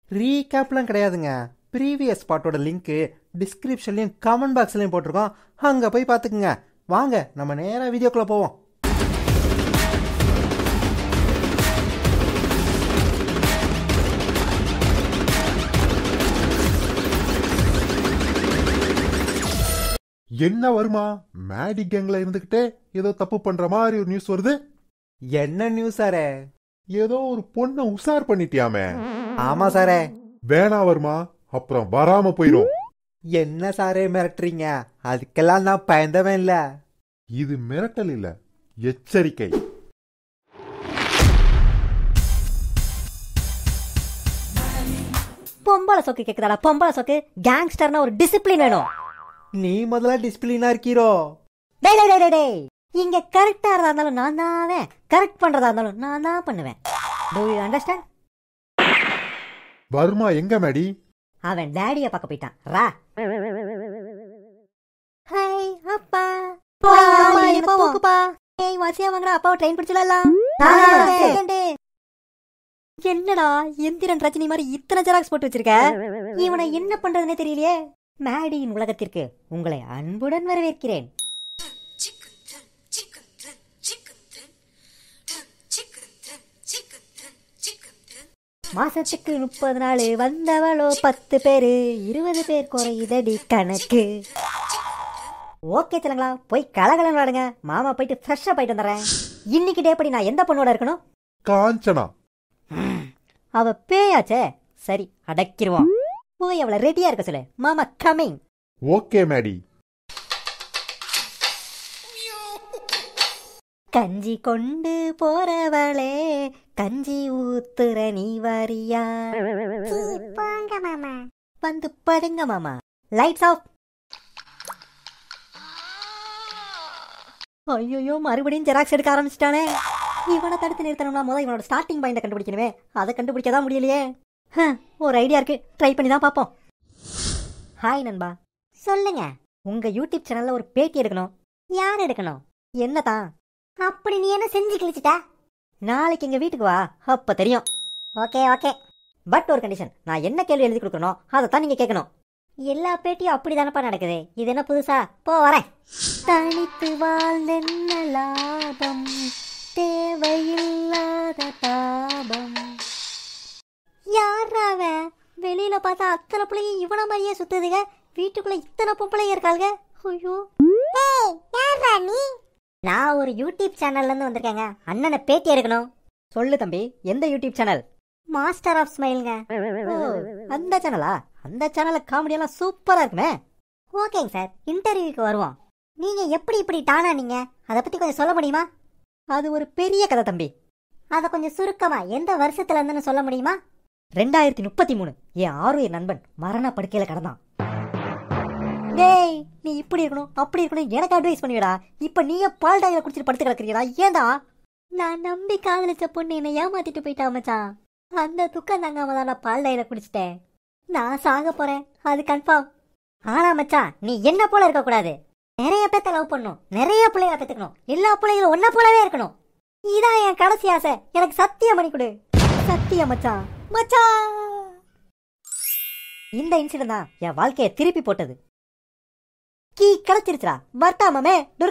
ரீகேப்லாம் கிடையாதுங்க ப்ரீவியஸ் பாட்டோட link டிஸ்கிரிப்ஷன்லையும் comment பாக்ஸ்லையும் போட்டிருக்கோம் அங்கே போய் பார்த்துக்குங்க வாங்க நம்ம நேராக வீடியோக்குள்ளே போவோம் என்ன வருமா மேடி கேங்ல இருந்துகிட்டே ஏதோ தப்பு பண்ற மாதிரி ஒரு நியூஸ் வருது என்ன நியூஸ் சாரே ஏதோ ஒரு பொண்ணை உசார் பண்ணிட்டியாமே ஆமாம் சாரே வேணா வருமா அப்புறம் வராம போயிரும் என்ன சாரே மிரட்டுறீங்க அதுக்கெல்லாம் நான் பயந்தவன் இல்லை இது மிரட்டல் இல்ல எச்சரிக்கை பொம்பளை சொக்கு கேக்குதாடா பொம்பளை சொக்கு கேங்ஸ்டர்னா ஒரு டிசிப்ளின் வேணும் நீ முதல்ல டிசிப்ளினா இருக்கீரோ டேய் டேய், டேய் டேய் டேய் இங்க கரெக்டா இருந்தா இருந்தாலும் நான் தான் கரெக்ட் பண்றதா இருந்தாலும் நான் தான் பண்ணுவேன் டூ யூ அண்டர்ஸ்டாண்ட் வருமா எங்க மேடி அவன் டேடிய பார்க்க போயிட்டான் ரா ஹாய் அப்பா போக்குப்பா ஏய் வாசியா வாங்கடா அப்பாவை ட்ரெயின் பிடிச்சலாம் என்னடா எந்திரன் ரஜினி மாதிரி இத்தனை ஜெராக்ஸ் போட்டு வச்சிருக்க இவனை என்ன பண்றதுனே தெரியலையே மேடியின் உலகத்திற்கு உங்களை அன்புடன் வரவேற்கிறேன் chicken dun, chicken dun, chicken dun, dun, chicken dun, chicken dun, chicken dun. மாசத்துக்கு முப்பது நாள் வந்தவளோ பத்து பேரு இருபது பேர் குறையுதடி கணக்கு ஓகே சொல்லுங்களா போய் கலகலன்னு விளாடுங்க மாமா போயிட்டு ஃப்ரெஷ்ஷாக போயிட்டு வந்துடுறேன் இன்னைக்கு டே படி நான் எந்த பொண்ணோட இருக்கணும் காஞ்சனா அவ பேயாச்சே சரி அடக்கிடுவோம் போய் அவளை ரெடியா இருக்க சொல்லு மாமா கமிங் ஓகே மேடி கஞ்சி கொண்டு போறவளே கஞ்சி ஊத்துற நீ வரியா போங்க மாமா வந்து படுங்க மாமா லைட்ஸ் ஆஃப் ஐயோ மறுபடியும் ஜெராக்ஸ் எடுக்க ஆரம்பிச்சிட்டானே இவனை தடுத்து நிறுத்தணும்னா முதல்ல இவனோட ஸ்டார்டிங் பாயிண்ட கண்டுபிடிக்கணுமே அதை கண்டுபிடிக்க தான் முடியலையே ஹம், ஒரு ஐடியா இருக்கு ட்ரை பண்ணி தான் பார்ப்போம் ஹாய் நண்பா சொல்லுங்க உங்க யூடியூப் சேனல்ல ஒரு பேட்டி எடுக்கணும் யார் எடுக்கணும் என்னதான் அப்படி நீ என்ன செஞ்சு கிழிச்சிட்ட நாளைக்கு எங்க வீட்டுக்கு வா அப்ப தெரியும் ஓகே ஓகே பட் ஒரு கண்டிஷன் நான் என்ன கேள்வி எழுதி கொடுக்கணும் அதை தான் நீங்க கேட்கணும் எல்லா பேட்டியும் அப்படிதானப்பா நடக்குது இது என்ன புதுசா போ வரேன் தனித்து வாழ்ந்தென்ன லாபம் தேவையில்லாத தாபம் யாரா அவன் வெளியில பார்த்தா அத்தனை பிள்ளைங்க இவன மாதிரியே சுத்துதுங்க வீட்டுக்குள்ள இத்தனை பொம்பளைங்க இருக்காளுங்க ஐயோ ஏய் யாரா நீ நான் ஒரு யூடியூப் சேனல்ல இருந்து வந்திருக்கேங்க அண்ணனை பேட்டி எடுக்கணும் சொல்லு தம்பி எந்த யூடியூப் சேனல் மாஸ்டர் ஆஃப் ஸ்மைல்ங்க ஓ அந்த சேனலா அந்த சேனல்ல காமெடியெல்லாம் சூப்பரா இருக்குமே ஓகேங்க சார் இன்டர்வியூக்கு வருவோம் நீங்க எப்படி இப்படி டானா நீங்க அதை பத்தி கொஞ்சம் சொல்ல முடியுமா அது ஒரு பெரிய கதை தம்பி அதை கொஞ்சம் சுருக்கமா எந்த வருஷத்துல இருந்துன்னு சொல்ல முடியுமா ரெண்டாயிரத்தி முப்பத்தி மூணு என் ஆறுயிர் நண்பன் மரண படுக்கையில கிடந்தான் டேய் நீ இப்படி இருக்கணும் அப்படி இருக்கணும் எனக்கு அட்வைஸ் பண்ணுவியடா இப்ப நீயே பால் டாயில குடிச்சிட்டு படுத்து கிடக்குறீடா ஏன்டா நான் நம்பி காதலிச்ச பொண்ணு என்னை ஏமாத்திட்டு போயிட்டா மச்சான் அந்த துக்கம் தாங்காம தான் நான் பால் டைல குடிச்சிட்டேன் நான் சாக போறேன் அது கன்ஃபார்ம் ஆனா மச்சான் நீ என்ன போல இருக்க கூடாது நிறைய பேத்த லவ் பண்ணும் நிறைய பிள்ளைகளை பெத்துக்கணும் எல்லா பிள்ளைகளும் ஒன்ன போலவே இருக்கணும் இதான் என் கடைசி ஆசை எனக்கு சத்தியம் பண்ணி கொடு சத்தியம் மச்சான் மச்சான் இந்த இன்சிடென்ட் தான் என் வாழ்க்கையை திருப்பி போட்டது கீ கிடைச்சிருச்சுடா வர்த்தாமமே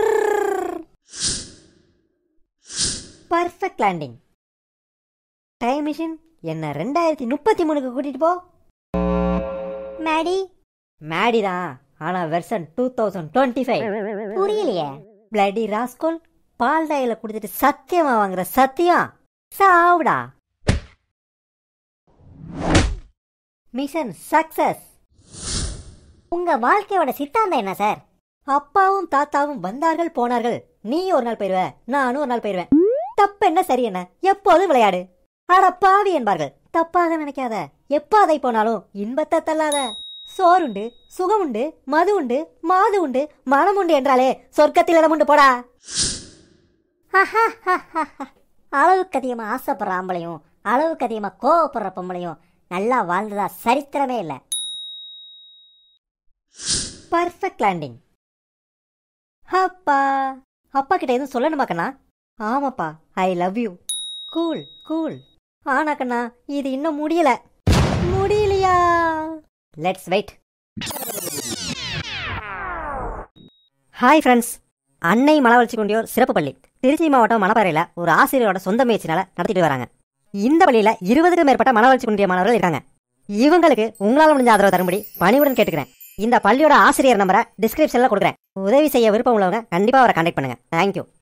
பர்ஃபெக்ட் லேண்டிங் டைம் மிஷின் என்ன ரெண்டாயிரத்தி முப்பத்தி மூணுக்கு கூட்டிட்டு போ மேடி மேடி தான் ஆனா version two thousand twenty five புரியலையே பிளடி ராஸ்கோல் பால் டாயில குடிச்சிட்டு சத்தியமா வாங்குற சத்தியம் சாவுடா மிஷன் சக்சஸ் உங்க வாழ்க்கையோட சித்தாந்தம் என்ன சார் அப்பாவும் தாத்தாவும் வந்தார்கள் போனார்கள் நீ ஒரு நாள் போயிருவ நானும் ஒரு நாள் போயிருவேன் தப்பு என்ன சரி என்ன எப்போதும் விளையாடு அட பாவி என்பார்கள் தப்பாக நினைக்காத எப்பாதை போனாலும் இன்பத்தை தள்ளாத சோறுண்டு சுகமுண்டு மது உண்டு மாது உண்டு மனம் உண்டு என்றாலே சொர்க்கத்தில் இடம் உண்டு போடா அளவுக்கு அதிகமா ஆசைப்படுற ஆம்பளையும் அளவுக்கு அதிகமா கோவப்படுற பொம்பளையும் நல்லா வாழ்ந்ததா சரித்திரமே இல்லை பர்ஃபெக்ட் லேண்டிங் அப்பா அப்பா கிட்ட எதுவும் சொல்லணுமா கண்ணா ஆமாப்பா I love you cool cool ஆனா கண்ணா இது இன்னும் முடியல முடி லெட்ஸ் வெயிட் ஹாய் ஃப்ரெண்ட்ஸ் அன்னை மலவளர்ச்சி குண்டியோர் சிறப்பு பள்ளி திருச்சி மாவட்டம் மணப்பாறையில் ஒரு ஆசிரியரோட சொந்த முயற்சினால நடத்திட்டு வராங்க இந்த பள்ளியில் இருபதுக்கும் மேற்பட்ட மனவளர்ச்சி குன்றிய மாணவர்கள் இருக்காங்க இவங்களுக்கு உங்களால் முடிஞ்ச ஆதரவு தரும்படி பணிவுடன் கேட்டுக்கிறேன் இந்த பள்ளியோட ஆசிரியர் நம்பரை டிஸ்கிரிப்ஷனில் கொடுக்குறேன் உதவி செய்ய விருப்பம் உள்ளவங்க கண்டிப்பாக அவரை கான்டாக்ட் பண்ணுங்க தேங்க்யூ